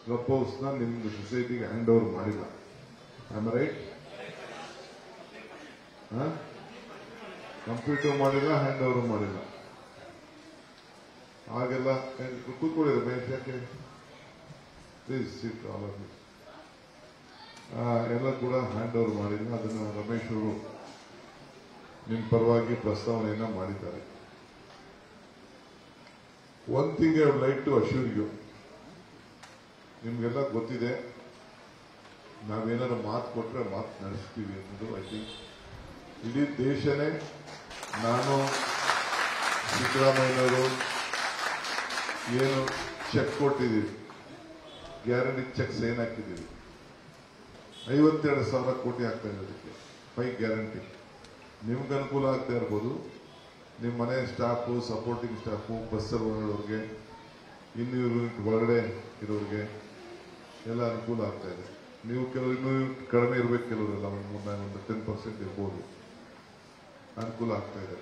Club ಹೌಸ್ನ ನಿಮ್ಗೆ ಸೊಸೈಟಿಗೆ ಹ್ಯಾಂಡ್ ಓವರ್ ಮಾಡಿಲ್ಲ ಆಮ್ ರೈಟ್ ಕಂಪ್ಯೂಟರ್ ಮಾಡಿಲ್ಲ ಹ್ಯಾಂಡ್ ಓವರ್ ಮಾಡಿಲ್ಲ ಹಾಗೆಲ್ಲ ಕೂತ್ಕೊಳ್ಳಿ ರಮೇಶ್ ಯಾಕೆ please sit all of you. ಆ, ಎಲ್ಲ ಕೂಡ ಹ್ಯಾಂಡ್ ಓವರ್ ಮಾಡಿಲ್ಲ ಅದನ್ನ ರಮೇಶ್ ಅವರು ನಿಮ್ಮ ಪರವಾಗಿ ಪ್ರಸ್ತಾವನೆಯನ್ನ ಮಾಡಿದ್ದಾರೆ one thing I would like to assure you ನಿಮ್ಗೆಲ್ಲ ಗೊತ್ತಿದೆ ನಾವೇನಾದ್ರು ಮಾತು ಕೊಟ್ರೆ ಮಾತು ನಡೆಸ್ತೀವಿ ಅನ್ನೋದು ಐ ಥಿಂಕ್ ಇಡೀ ದೇಶನೇ ನಾನು ಸಿದ್ದರಾಮಯ್ಯನವರು ಏನು ಚೆಕ್ ಕೊಟ್ಟಿದ್ದೀವಿ ಗ್ಯಾರಂಟಿ ಚೆಕ್ ಸೈನ್ ಹಾಕಿದ್ದೀವಿ ಐವತ್ತೆರಡು ಸಾವಿರ ಕೋಟಿ ಆಗ್ತಾ ಇರೋದಕ್ಕೆ ಫೈ ಗ್ಯಾರಂಟಿ ನಿಮ್ಗೆ ಅನುಕೂಲ ಆಗ್ತಾ ಇರ್ಬೋದು ನಿಮ್ಮ ಮನೆ ಸ್ಟಾಫು ಸಪೋರ್ಟಿಂಗ್ ಸ್ಟಾಫು ಬಸ್ಸಲ್ಲಿ ಓಡಾಡೋರಿಗೆ ಇನ್ನೂರು ಯೂನಿಟ್ ಒಳಗಡೆ ಇರೋರಿಗೆ ಎಲ್ಲ ಅನುಕೂಲ ಆಗ್ತಾ ಇದೆ ನೀವು ಕೆಲವರು ಇನ್ನೂ ಕಡಿಮೆ ಇರಬೇಕು ಕೆಲವರೆಲ್ಲ ಒಂದು ಮೂರ್ನ ಒಂದು ಟೆನ್ ಪರ್ಸೆಂಟ್ ಇರ್ಬೋದು ಅನುಕೂಲ ಆಗ್ತಾ ಇದೆ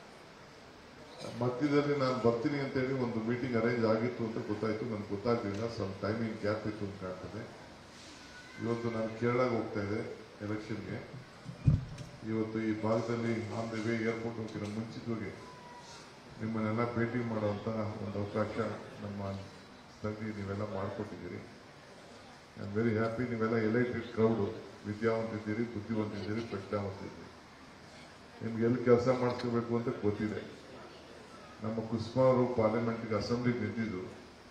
ಮಧ್ಯದಲ್ಲಿ ನಾನು ಬರ್ತೀನಿ ಅಂತೇಳಿ ಒಂದು ಮೀಟಿಂಗ್ ಅರೇಂಜ್ ಆಗಿತ್ತು ಅಂತ ಗೊತ್ತಾಯ್ತು ನನಗೆ ಗೊತ್ತಾಗ್ಲಿಲ್ಲ ಸ್ವಲ್ಪ ಟೈಮಿಂಗ್ ಗ್ಯಾಪ್ ಇತ್ತು ಅಂತ ಕಾಣ್ತದೆ ಇವತ್ತು ನಾನು ಕೇರಳಗೆ ಹೋಗ್ತಾ ಇದೆ ಎಲೆಕ್ಷನ್ಗೆ ಇವತ್ತು ಈ ಭಾಗದಲ್ಲಿ ಆನ್ ದ ವೇ ಏರ್ಪೋರ್ಟ್ ಹೋಗಿರೋ ಮುಂಚಿತವಾಗಿ ನಿಮ್ಮನ್ನೆಲ್ಲ ಭೇಟಿ ಮಾಡುವಂತ ಒಂದು ಅವಕಾಶ ನಮ್ಮ ತಂಗಿ ನೀವೆಲ್ಲ ಮಾಡಿಕೊಟ್ಟಿದ್ದೀರಿ ಐ ಆಮ್ ವೆರಿ ಹ್ಯಾಪಿ ನೀವೆಲ್ಲ ಎಲೈಟೆಡ್ ಕ್ರೌಡು ವಿದ್ಯಾವಂತಿದ್ದೀರಿ ಬುದ್ಧಿವಂತಿದ್ದೀರಿ ಪ್ರಜ್ಞಾವಂತಿದ್ದೀರಿ ನಿಮ್ಗೆ ಎಲ್ಲಿ ಕೆಲಸ ಮಾಡಿಸ್ಕೋಬೇಕು ಅಂತ ಗೊತ್ತಿದೆ ನಮ್ಮ ಕುಸ್ಮಾ ಅವರು ಪಾರ್ಲಿಮೆಂಟ್ಗೆ ಅಸೆಂಬ್ಲಿಗೆ ನಿಂತಿದ್ದು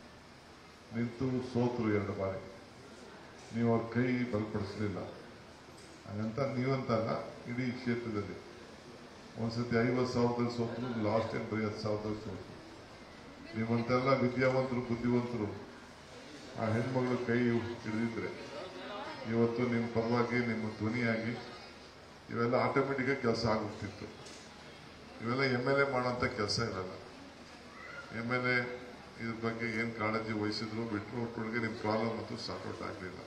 ನಿಂತು ಸೋತರು ಎರಡು ಬಾರಿ ನೀವು ಅವ್ರ ಕೈ ಬಲಪಡಿಸಲಿಲ್ಲ ಹಾಗಂತ ನೀವಂತ ಅಲ್ಲ ಇಡೀ ಕ್ಷೇತ್ರದಲ್ಲಿ ಒಂದ್ಸತಿ ಐವತ್ತು ಸಾವಿರದಲ್ಲಿ ಸೋತರು ಲಾಸ್ಟ್ ಟೈಮ್ ಬರೀ ಹತ್ತು ಸಾವಿರದಲ್ಲಿ ಸೋತರು ನೀವಂತೆಲ್ಲ ವಿದ್ಯಾವಂತರು ಬುದ್ಧಿವಂತರು ಆ ಹೆಣ್ಮಗಳು ಕೈ ಹಿಡಿದಿದ್ರೆ ಇವತ್ತು ನಿಮ್ಮ ಪರವಾಗಿ ನಿಮ್ಮ ಧ್ವನಿಯಾಗಿ ಇವೆಲ್ಲ ಆಟೋಮೆಟಿಕ್ ಕೆಲಸ ಆಗೋಗ್ತಿತ್ತು ಇವೆಲ್ಲ ಎಮ್ ಎಲ್ ಎ ಮಾಡೋಂಥ ಕೆಲಸ ಇರಲ್ಲ ಎಮ್ ಎಲ್ ಎ ಇದ್ರ ಬಗ್ಗೆ ಏನು ಕಾಳಜಿ ವಹಿಸಿದ್ರು ಬಿಟ್ಟರು ಒಟ್ಟೊಳಗೆ ನಿಮ್ಮ ಪ್ರಾಬ್ಲಮ್ ಅಂತೂ ಸಾರ್ಟ್ಔಟ್ ಆಗಲಿಲ್ಲ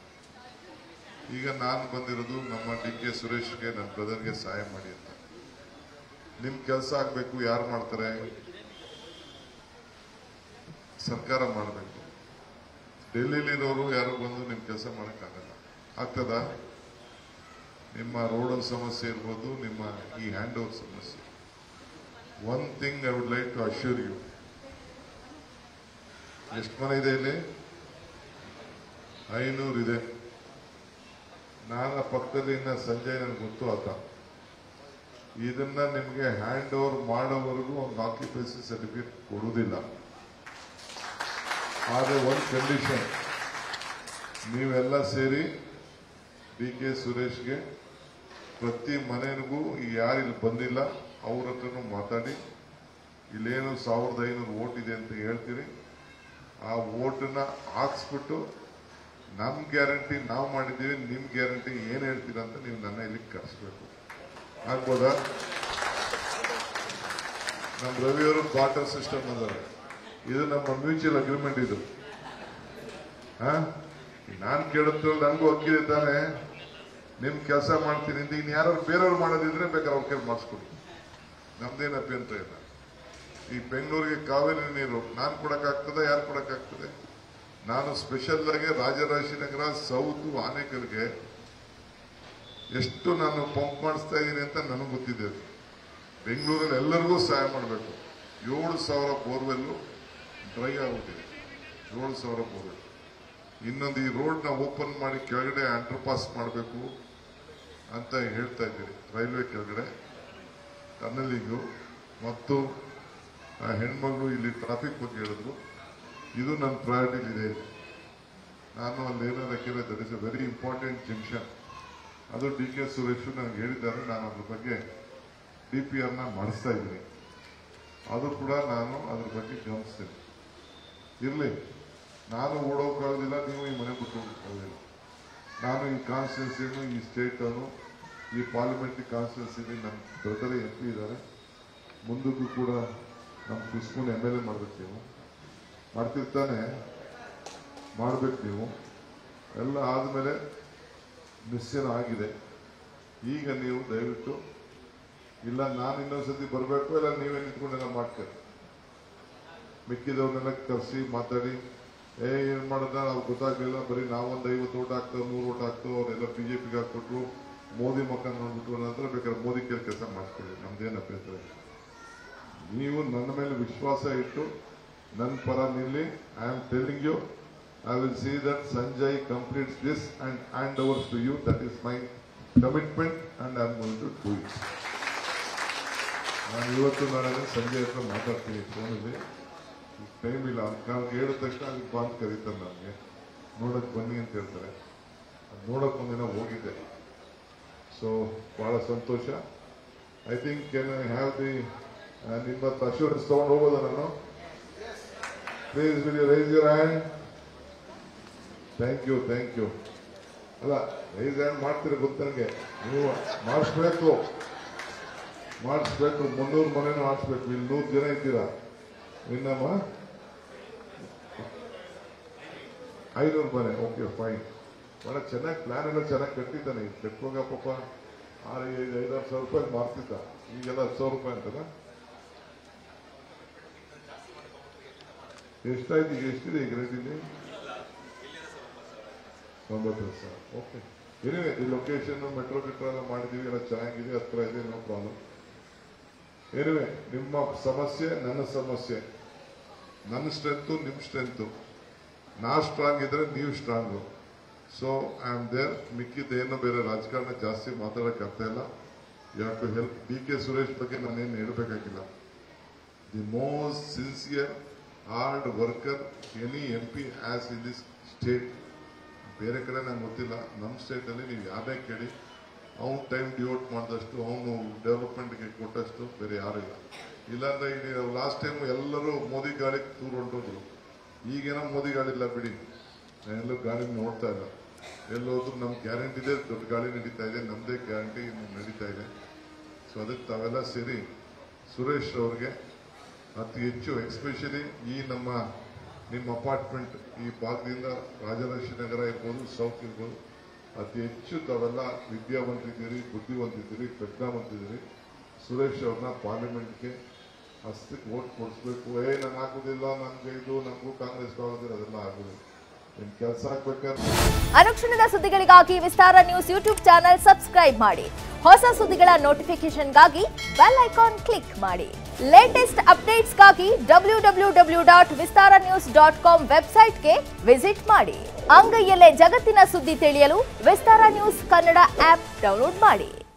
ಈಗ ನಾನು ಬಂದಿರೋದು ನಮ್ಮ ಡಿ ಕೆ ಸುರೇಶ್ಗೆ ನನ್ನ ಬ್ರದರ್ಗೆ ಸಹಾಯ ಮಾಡಿ ಅಂತ ನಿಮ್ ಕೆಲಸ ಆಗ್ಬೇಕು ಯಾರು ಮಾಡ್ತಾರೆ ಸರ್ಕಾರ ಮಾಡಬೇಕು ಡೆಲ್ಲಿಲಿರೋರು ಯಾರು ಬಂದು ನಿಮ್ ಕೆಲಸ ಮಾಡೋಕ್ಕಾಗಲ್ಲ ಆಗ್ತದ ನಿಮ್ಮ ರೋಡ್ ಸಮಸ್ಯೆ ಇರ್ಬೋದು ನಿಮ್ಮ ಈ ಹ್ಯಾಂಡ್ ಓವರ್ ಸಮಸ್ಯೆ one thing I would like to assure you ಎಷ್ಟು ಮನೆ ಇದೆ ಇಲ್ಲಿ ಐನೂರು ಇದೆ ನಾನು ಪಕ್ಕದಲ್ಲಿ ಇನ್ನ ಸಂಜಯ್ ನನಗೆ ಗೊತ್ತು ಆತ ಇದನ್ನ ನಿಮಗೆ ಹ್ಯಾಂಡ್ ಓವರ್ ಮಾಡೋವರೆಗೂ ಒಂದು ಆಕ್ಯುಪೆನ್ಸಿ ಸರ್ಟಿಫಿಕೇಟ್ ಕೊಡುವುದಿಲ್ಲ ಆದರೆ ಒಂದು ಕಂಡೀಷನ್ ನೀವೆಲ್ಲ ಸೇರಿ ಡಿ ಕೆ ಸುರೇಶ್ಗೆ ಪ್ರತಿ ಮನೆಗೂ ಯಾರು ಇಲ್ಲಿ ಬಂದಿಲ್ಲ ಅವ್ರ ಹತ್ರನೂ ಮಾತಾಡಿ ಇಲ್ಲೇನು ಸಾವಿರದ ಐನೂರು ಓಟ್ ಇದೆ ಅಂತ ಹೇಳ್ತೀರಿ ಆ ಓಟನ್ನ ಹಾಕ್ಸ್ಬಿಟ್ಟು ನಮ್ ಗ್ಯಾರಂಟಿ ನಾವು ಮಾಡಿದ್ದೀವಿ ನಿಮ್ ಗ್ಯಾರಂಟಿ ಏನ್ ಹೇಳ್ತೀರಾ ಅಂತ ನೀವು ನನ್ನ ಇಲ್ಲಿ ಕರೆಸ್ಬೇಕು ಆಗ್ಬೋದಾ ನಮ್ಮ ರವಿಯವರು ಕ್ವಾರ್ಟರ್ ಸಿಸ್ಟಮ್ ಅದಾರೆ ಇದು ನಮ್ಮ ಮ್ಯೂಚುವಲ್ ಅಗ್ರಿಮೆಂಟ್ ಇದು ಹಾ ನಾನ್ ಕೇಳುತ್ತಿರೋ ನನಗೂ ಹಕ್ಕಿದೆ ತಾನೆ ನಿಮ್ ಕೆಲಸ ಮಾಡ್ತೀನಿ ಅಂತ ಇನ್ ಯಾರು ಬೇರೆಯವ್ರು ಮಾಡೋದಿದ್ರೆ ಬೇಕಾದ್ರೆ ಅವ್ರ ಕೈಲಿ ಮಾಡಿಸ್ಕೊಡಿ ನಮ್ದೇನು ಅಭ್ಯಂತರ ಇಲ್ಲ ಈ ಬೆಂಗಳೂರಿಗೆ ಕಾವೇರಿ ನೀರು ನಾನ್ ಕೊಡಕ್ಕಾಗ್ತದ ಯಾರು ಕೊಡಕ್ಕಾಗ್ತದೆ ನಾನು ಸ್ಪೆಷಲ್ ಆಗಿ ರಾಜರಾಜನಗರ ಸೌತ್ ಆನೇಕಲ್ಗೆ ಎಷ್ಟು ನಾನು ಪಂಪ್ ಮಾಡಿಸ್ತಾ ಇದ್ದೀನಿ ಅಂತ ನನಗೆ ಗೊತ್ತಿದೆ ಅದು. ಬೆಂಗಳೂರಲ್ಲಿ ಎಲ್ಲರಿಗೂ ಸಹಾಯ ಮಾಡಬೇಕು ಏಳು ಸಾವಿರ ಬೋರ್ವೆಲ್ಲು ಡ್ರೈ ಆಗ್ಬಿಟ್ಟಿದೆ ಏಳು ಸಾವಿರ ಬೋರ್ವೆಲ್ ಇನ್ನೊಂದು ಈ ರೋಡ್ನ ಓಪನ್ ಮಾಡಿ ಕೆಳಗಡೆ ಅಂಡರ್ ಪಾಸ್ ಮಾಡಬೇಕು ಅಂತ ಹೇಳ್ತಾ ಇದ್ದೀರಿ ರೈಲ್ವೆ ಕೆಳಗಡೆ ಟನಲಿಂಗು ಮತ್ತು ಆ ಹೆಣ್ಮಗಳು ಇಲ್ಲಿ ಟ್ರಾಫಿಕ್ ಬಗ್ಗೆ ಹೇಳಿದ್ರು ಇದು ನನ್ನ ಪ್ರಯಾರಿಟಿ ಇದೆ ನಾನು ಅಲ್ಲಿ ಏನಾದ್ರು ಕೇಳಿದ್ರೆ that is a very important junction ಅದು ಡಿ ಕೆ ಸುರೇಶ್ ನನಗೆ ಹೇಳಿದ್ದಾರೆ ನಾನು ಅದ್ರ ಬಗ್ಗೆ ಡಿ ಪಿ ಆರ್ನ ಮಾಡಿಸ್ತಾ ಇದ್ದೀನಿ ಅದು ಕೂಡ ನಾನು ಅದ್ರ ಬಗ್ಗೆ ಗಮನಿಸ್ತೀನಿ ಇರಲಿ ನಾನು ಓಡೋಕ್ಕಾಗೋದಿಲ್ಲ ನೀವು ಈ ಮನೆ ಬಿಟ್ಟು ಹೋಗೋಕ್ಕಾಗೋದಿಲ್ಲ ನಾನು ಈ ಕಾನ್ಸ್ಟಿಟ್ಯೂನ್ಸಿನು ಈ ಸ್ಟೇಟನ್ನು ಈ ಪಾರ್ಲಿಮೆಂಟ್ರಿ ಕಾನ್ಸ್ಟಿಟ್ಯೂನ್ಸಿಲಿ ನನ್ನ ಬ್ರದರ್ ಎಂ ಪಿ ಇದ್ದಾರೆ ಮುಂದಕ್ಕೂ ಕೂಡ ನಮ್ಮ ಕುಸ್ಕೂನ್ ಎಮ್ ಎಲ್ ಎ ಮಾಡ್ಬೇಕು ನೀವು ಮಾಡ್ತಿರ್ತಾನೆ ಮಾಡ್ಬೇಕು ನೀವು ಎಲ್ಲ ಆದಮೇಲೆ ನಿಶ್ಚಯ ಆಗಿದೆ ಈಗ ನೀವು ದಯವಿಟ್ಟು ಇಲ್ಲ ನಾನು ಇನ್ನೊಂದ್ಸತಿ ಬರಬೇಕು ಇಲ್ಲ ನೀವೇ ನಿಂತ್ಕೊಂಡೆಲ್ಲ ಮಾಡ್ತೀರಿ ಮಿಕ್ಕಿದವ್ರನ್ನೆಲ್ಲ ಕರೆಸಿ ಮಾತಾಡಿ ಏ ಏನ್ ಮಾಡೋದ ನಾವು ಗೊತ್ತಾಗ್ಲಿಲ್ಲ ಬರೀ ನಾವೊಂದು ಐವತ್ತು ಓಟ್ ಹಾಕ್ತೇವೆ ನೂರು ಓಟ್ ಹಾಕ್ತೇವೆ ಅವರೆಲ್ಲ ಬಿಜೆಪಿಗೆ ಹಾಕ್ಕೊಟ್ರು ಮೋದಿ ಮಕ್ಕ ನೋಡ್ಬಿಟ್ರು ನಂತರ ಬೇಕಾದ್ರೆ ಮೋದಿ ಕೇಳಿ ಕೆಲಸ ಮಾಡಿಸ್ಕೊಳ್ಳಿ ನಮ್ದೇನು ಅಭ್ಯಂತರ ಇಲ್ಲ. ನೀವು ನನ್ನ ಮೇಲೆ ವಿಶ್ವಾಸ ಇಟ್ಟು ನನ್ನ ಪರ ನಿಲ್ಲಿ I am telling you I will see that Sanjay completes this and hand overs to you that is my commitment and I am going to do it ನಾನು ಇವತ್ತು ನಾಳೆ ಸಂಜಯ್ ಹತ್ರ ಮಾತಾಡ್ತೀನಿ ಫೋನಲ್ಲಿ ಟೈಮ್ ಇಲ್ಲ ನಾನು ಹೇಳಿದ ತಕ್ಷಣ ಅಲ್ಲಿ ಬಾಂದ್ ಕರೀತಾರೆ ನನಗೆ ನೋಡಕ್ ಬನ್ನಿ ಅಂತ ಹೇಳ್ತಾರೆ ಅದ್ ನೋಡಕ್ ಒಂದಿನ ಹೋಗಿದ್ದೆ ಸೊ ಬಹಳ ಸಂತೋಷ I think can I have the ನಿಮ್ಮ ಹತ್ರ ಅಶ್ಯೂರೆನ್ಸ್ ತಗೊಂಡು ಹೋಗೋದ ನಾನು please will you raise your hand thank you thank you ಅಲ್ಲ ರೈಸ್ ಹ್ಯಾಂಡ್ ಮಾಡ್ತೀರ ಗೊತ್ತು ನನಗೆ ನೀವು ಮಾಡಿಸ್ಬೇಕು ಮಾಡಿಸ್ಬೇಕು ಮುನ್ನೂರು ಮನೆನೂ ಮಾಡಿಸ್ಬೇಕು ಇಲ್ಲಿ ನೂರು ಜನ ಇದ್ದೀರಾ ಇನ್ನಮ್ಮ ಐನೂರು ಮನೆ ಓಕೆ ಫೈನ್ ಬಹಳ ಚೆನ್ನಾಗಿ ಪ್ಲಾನ್ ಎಲ್ಲ ಚೆನ್ನಾಗಿ ಕಟ್ಟಿದ್ದಾನೆ ಕಟ್ಟುವಾಗ ಪಾಪ ಆರು ಐದು ಐದಾರು ಸಾವಿರ ರೂಪಾಯಿ ಮಾರ್ತಿದ್ದ ಈಗೆಲ್ಲ ಹತ್ತು ಸಾವಿರ ರೂಪಾಯಿ ಅಂತಲ್ಲ ಎಷ್ಟಾಯ್ತು ಈಗ ಎಷ್ಟಿದೆ ಈಗ ರೇಟ್ ಇಲ್ಲಿ ತೊಂಬತ್ತು ಸಾವಿರ ಓಕೆ ಏನಿದೆ ಈ ಲೊಕೇಶನ್ ಮೆಟ್ರೋ ಗಿಟ್ರೋ ಎಲ್ಲ ಮಾಡಿದೀವಿ ಎಲ್ಲ ಚೆನ್ನಾಗಿದೆ ಹತ್ರ ಇದೆ ನೋ ಪ್ರಾಬ್ಲಮ್ ಏನಿವೆ ನಿಮ್ಮ ಸಮಸ್ಯೆ ನನ್ನ ಸಮಸ್ಯೆ ನನ್ನ ಸ್ಟ್ರೆಂತು ನಿಮ್ಮ ಸ್ಟ್ರೆಂತು ನಾ ಸ್ಟ್ರಾಂಗ್ ಇದ್ರೆ ನೀವು strong so I am there ಮಿಕ್ಕಿದ್ದೇನು ಬೇರೆ ರಾಜಕಾರಣ ಜಾಸ್ತಿ ಮಾತಾಡಕ್ಕೆ ಅರ್ಥ ಇಲ್ಲ ಯಾಕೆ ಹೆಲ್ಪ್ ಡಿ ಕೆ ಸುರೇಶ್ ಬಗ್ಗೆ ನಾನೇನು ಹೇಳಬೇಕಾಗಿಲ್ಲ the most sincere hard worker any M P as in this state ಬೇರೆ ಕಡೆ ನಂಗೆ ಗೊತ್ತಿಲ್ಲ ನಮ್ಮ ಸ್ಟೇಟಲ್ಲಿ ನೀವು ಯಾರೇ ಕೇಳಿ ಅವ್ನು ಟೈಮ್ ಡಿವೋಟ್ ಮಾಡಿದಷ್ಟು ಅವನು ಡೆವಲಪ್ಮೆಂಟ್ಗೆ ಕೊಟ್ಟಷ್ಟು ಬೇರೆ ಯಾರು ಇಲ್ಲ ಇಲ್ಲಾಂದ್ರೆ ಈಗ ಲಾಸ್ಟ್ ಟೈಮ್ ಎಲ್ಲರೂ ಮೋದಿ ಗಾಳಿ ತೂರು ಹೊಂಟೋದ್ರು ಈಗೇನೋ ಮೋದಿ ಗಾಳಿ ಇಲ್ಲ ಬಿಡಿ ನಾನು ಎಲ್ಲೂ ಗಾಳಿ ನೋಡ್ತಾ ಇಲ್ಲ ಎಲ್ಲೋದ್ರು ನಮ್ಮ ಗ್ಯಾರಂಟಿ ಇದೆ ದೊಡ್ಡ ಗಾಳಿ ನಡೀತಾ ಇದೆ ನಮ್ಮದೇ ಗ್ಯಾರಂಟಿ ನಡೀತಾ ಇದೆ ಸೊ ಅದಕ್ಕೆ ತಾವೆಲ್ಲ ಸೇರಿ ಸುರೇಶ್ ಅವ್ರಿಗೆ ಅತಿ ಹೆಚ್ಚು ಎಕ್ಸ್ಪೆಷಲಿ ಈ ನಮ್ಮ ನಿಮ್ಮ ಅಪಾರ್ಟ್ಮೆಂಟ್ ಈ ಭಾಗದಿಂದ ರಾಜಲಕ್ಷ್ಮಿ ನಗರ ಇರ್ಬೋದು ಸೌತ್ ಇರ್ಬೋದು ಅತಿ ಹೆಚ್ಚು ತಾವೆಲ್ಲ ವಿದ್ಯಾವಂತಿದ್ದೀರಿ ಬುದ್ಧಿವಂತಿದ್ದೀರಿ ಪ್ರಜ್ಞಾವಂತಿದ್ದೀರಿ ಸುರೇಶ್ ಅವ್ರನ್ನ ಪಾರ್ಲಿಮೆಂಟ್ಗೆ ಅಷ್ಟಕ್ಕೆ ವೋಟ್ ಕೊಡಿಸ್ಬೇಕು ಏ ನಾನು ಹಾಕೋದಿಲ್ಲ ನನ್ಗೆ ಇದು ನಮಗೂ ಕಾಂಗ್ರೆಸ್ ಆಗೋದಿಲ್ಲ ಅದೆಲ್ಲ ಆಗೋದಿಲ್ಲ ನಿಮ್ ಕೆಲಸ ಆಗ್ಬೇಕಾದ್ರೆ ಅನುಕ್ಷಣದ ಸುದ್ದಿಗಳಿಗಾಗಿ Vistara news YouTube channel subscribe ಮಾಡಿ ಹೊಸ ಸುದ್ದಿಗಳ ನೋಟಿಫಿಕೇಶನ್ಗಾಗಿ ಬೆಲ್ ಐಕಾನ್ ಕ್ಲಿಕ್ ಮಾಡಿ ಲೇಟೆಸ್ಟ್ ಅಪ್ಡೇಟ್ಸ್ಗಾಗಿ W W W dot Vistara news dot com ವೆಬ್ಸೈಟ್ಗೆ ವಿಸಿಟ್ ಮಾಡಿ ಅಂಗೈಯಲ್ಲೇ ಜಗತ್ತಿನ ಸುದ್ದಿ ತಿಳಿಯಲು Vistara news Kannada app download ಮಾಡಿ